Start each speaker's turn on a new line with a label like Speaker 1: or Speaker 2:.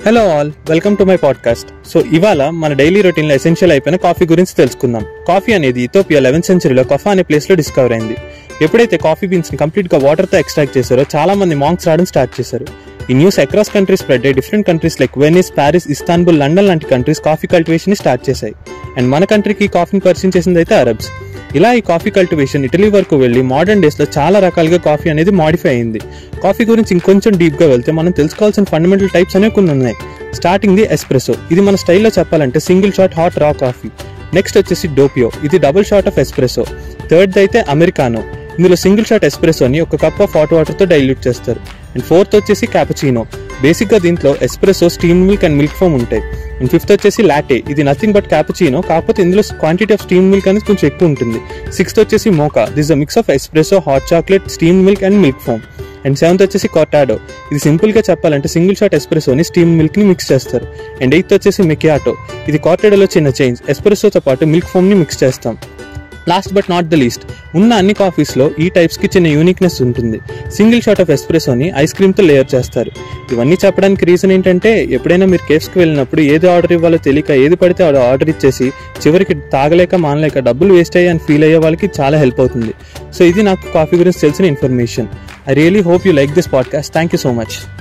Speaker 1: hello all welcome to my podcast so ఇవాళ మన daily రొటీన్లో ఎసెన్షియల్ అయిపోయిన కాఫీ గురించి తెలుసుకుందాం కాఫీ అనేది ఇథోపియా లెవెన్త్ సెంచరీలో కఫా అనే ప్లేస్లో డిస్కవర్ అయింది ఎప్పుడైతే కాఫీ బీన్స్ని కంప్లీట్గా వాటర్తో ఎక్స్ట్రాక్ట్ చేశారో చాలా మంది మాంక్స్ రావడం స్టార్ట్ చేశారు ఈ న్యూస్ అక్రాస్ కంట్రీస్ స్ప్రెడ్ అయ్యి different countries like Venice Paris Istanbul London లాంటి కంట్రీస్ కాఫీ కల్టివేషన్ స్టార్ట్ చేశాయి అండ్ మన కంట్రీకి కాఫీని పరిచయం చేసింది అయితే అరబ్స్ ఇలా ఈ కాఫీ కల్టివేషన్ ఇటలీ వరకు వెళ్ళి మోడర్న్ డేస్ లో చాలా రకాలుగా కాఫీ అనేది మాడిఫై అయింది కాఫీ గురించి ఇంకొంచెం డీప్ గా వెళ్తే మనం తెలుసుకోవాల్సిన ఫండమెంటల్ టైప్స్ అనేవి కొన్ని ఉన్నాయి స్టార్టింగ్ ది ఎస్ప్రెసో ఇది మన స్టైల్లో చెప్పాలంటే single shot hot raw coffee next వచ్చేసి డోపియో ఇది double shot of espresso third అయితే అమెరికానో ఇందులో సింగిల్ షాట్ ఎస్ప్రెసోని ఒక కప్ ఆఫ్ హాట్ వాటర్ తో డైల్యూట్ చేస్తారు అండ్ ఫోర్త్ వచ్చేసి క్యాపచినో బేసిక్ గా దీంట్లో espresso steam milk and milk foam ఉంటాయి అండ్ ఫిఫ్త్ వచ్చేసి లాటే ఇది నథింగ్ బట్ క్యాపచినో కాకపోతే ఇందులో క్వాంటిటీ ఆఫ్ స్టీమ్ మిల్క్ అనేది కొంచెం ఎక్కువ ఉంటుంది సిక్స్త్ వచ్చేసి mocha this a mix of espresso hot chocolate steam milk and milk foam and seventh వచ్చేసి కొటాడో ఇది సింపుల్ గా చెప్పాలంటే సింగిల్ షాట్ ఎస్ప్రెసోని స్టీమ్ మిల్క్ ని మిక్స్ చేస్తారు అండ్ ఎయిత్ వచ్చేసి మెకియాటో ఇది కార్టాడోలో చిన్న చేంజ్ ఎస్ప్రెసోతో పాటు మిల్క్ ఫోమ్ ని మిక్స్ చేస్తాం last but not the least ఉన్న అన్ని కాఫీస్లో ఈ టైప్స్కి చిన్న యూనిక్నెస్ ఉంటుంది సింగిల్ షాట్ ఆఫ్ ఎస్ప్రెసోని ఐస్ క్రీమ్తో లేయర్ చేస్తారు ఇవన్నీ చెప్పడానికి రీజన్ ఏంటంటే ఎప్పుడైనా మీరు కేఫ్స్కి వెళ్ళినప్పుడు ఏది ఆర్డర్ ఇవ్వాలో తెలియక ఏది పడితే అది ఆర్డర్ ఇచ్చేసి చివరికి తాగలేక మానలేక డబ్బులు వేస్ట్ అయ్యి అని ఫీల్ అయ్యే వాళ్ళకి చాలా హెల్ప్ అవుతుంది సో ఇది నాకు కాఫీ గురించి తెలిసిన information I really hope you like this podcast thank you so much